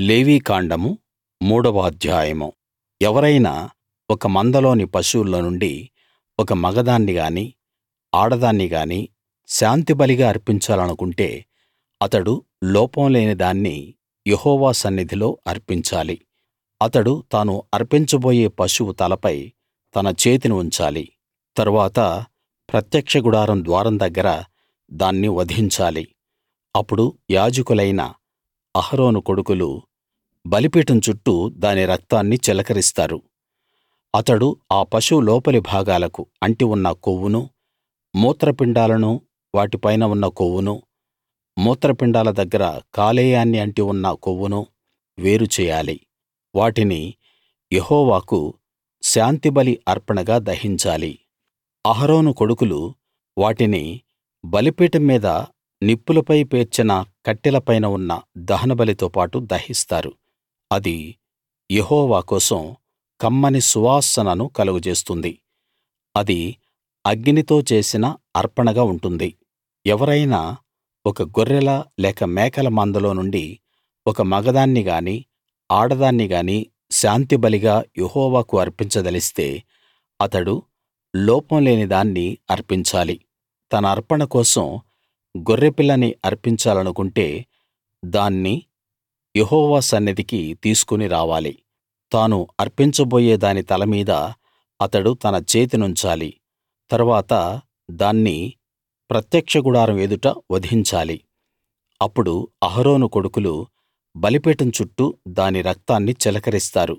లేవీకాండము మూడవ అధ్యాయము ఎవరైనా ఒక మందలోని పశువుల్లో నుండి ఒక మగదాన్ని గానీ ఆడదాన్ని గానీ శాంతిబలిగా అర్పించాలనుకుంటే అతడు లోపం లేని దాన్ని యెహోవా సన్నిధిలో అర్పించాలి అతడు తాను అర్పించబోయే పశువు తలపై తన చేతిని ఉంచాలి తరువాత ప్రత్యక్ష గుడారం ద్వారం దగ్గర దాన్ని వధించాలి అప్పుడు యాజకులైన అహరోను కొడుకులు బలిపీఠం చుట్టూ దాని రక్తాన్ని చిలకరిస్తారు అతడు ఆ పశువు లోపలి భాగాలకు అంటి ఉన్న కొవ్వునూ మూత్రపిండాలనూ వాటి పైన ఉన్న కొవ్వునూ మూత్రపిండాల దగ్గర కాలేయాన్ని అంటి ఉన్న కొవ్వునూ వేరు చేయాలి వాటిని యెహోవాకు శాంతిబలి అర్పణగా దహించాలి అహరోను కొడుకులు వాటిని బలిపీఠం మీద నిప్పులపై పేర్చిన కట్టెల పైన ఉన్న దహనబలితో పాటు దహిస్తారు అది యెహోవా కోసం కమ్మని సువాసనను కలుగజేస్తుంది అది అగ్నితో చేసిన అర్పణగా ఉంటుంది ఎవరైనా ఒక గొర్రెల లేక మేకల మందలో నుండి ఒక మగదాన్ని గానీ ఆడదాన్ని గానీ శాంతిబలిగా యెహోవాకు అర్పించదలిస్తే అతడు లోపం లేని దాన్ని అర్పించాలి తన అర్పణ కోసం గొర్రెపిల్లని అర్పించాలనుకుంటే దాన్ని యెహోవా సన్నిధికి తీసుకుని రావాలి తాను అర్పించబోయే దాని తల మీద అతడు తన చేతినుంచాలి తరువాత దాన్ని ప్రత్యక్ష గుడారం ఎదుట వధించాలి అప్పుడు అహరోను కొడుకులు బలిపీఠం చుట్టూ దాని రక్తాన్ని చిలకరిస్తారు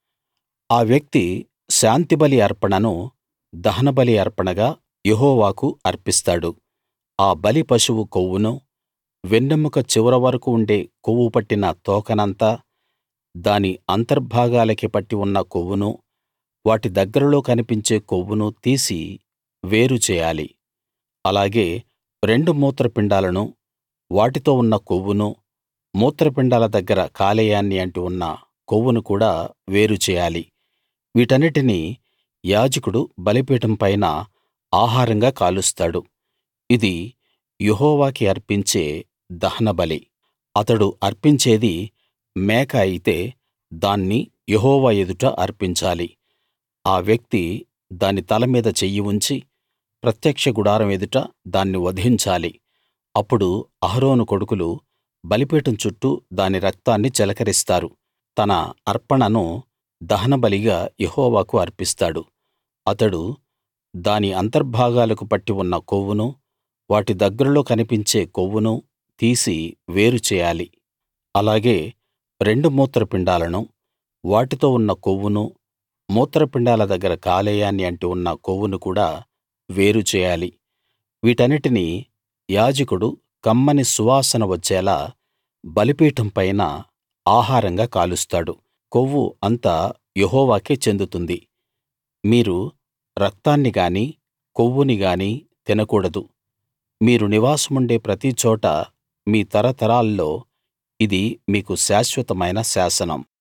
ఆ వ్యక్తి శాంతిబలి అర్పణను దహనబలి అర్పణగా యెహోవాకు అర్పిస్తాడు ఆ బలి పశువు కొవ్వునూ వెన్నెముక చివర వరకూ ఉండే కొవ్వు పట్టిన తోకనంతా దాని అంతర్భాగాలకి పట్టి ఉన్న కొవ్వునూ వాటి దగ్గరలో కనిపించే కొవ్వునూ తీసి వేరు చేయాలి అలాగే రెండు మూత్రపిండాలనూ వాటితో ఉన్న కొవ్వునూ మూత్రపిండాల దగ్గర కాలేయాన్ని అంటి ఉన్న కొవ్వును కూడా వేరు చేయాలి వీటన్నిటినీ యాజకుడు బలిపీఠం పైన ఆహారంగా కాలుస్తాడు ఇది యెహోవాకి అర్పించే దహనబలి అతడు అర్పించేది మేక అయితే దాన్ని యెహోవా ఎదుట అర్పించాలి ఆ వ్యక్తి దాని తల మీద చెయ్యి ఉంచి ప్రత్యక్ష గుడారం ఎదుట దాన్ని వధించాలి అప్పుడు అహరోను కొడుకులు బలిపీఠం చుట్టూ దాని రక్తాన్ని చిలకరిస్తారు తన అర్పణను దహనబలిగా యెహోవాకు అర్పిస్తాడు అతడు దాని అంతర్భాగాలకు పట్టి ఉన్న కొవ్వునూ వాటి దగ్గరలో కనిపించే కొవ్వునూ తీసి వేరు చేయాలి అలాగే రెండు మూత్రపిండాలనూ వాటితో ఉన్న కొవ్వునూ మూత్రపిండాల దగ్గర కాలేయాన్ని అంటి ఉన్న కొవ్వును కూడా వేరు చేయాలి వీటన్నిటినీ యాజకుడు కమ్మని సువాసన వచ్చేలా బలిపీఠం పైన ఆహారంగా కాలుస్తాడు కొవ్వు అంతా యెహోవాకే చెందుతుంది మీరు రక్తాన్ని గానీ కొవ్వుని గానీ తినకూడదు మీరు నివాసముండే ప్రతిచోటా మీ తరతరాల్లో ఇది మీకు శాశ్వతమైన శాసనం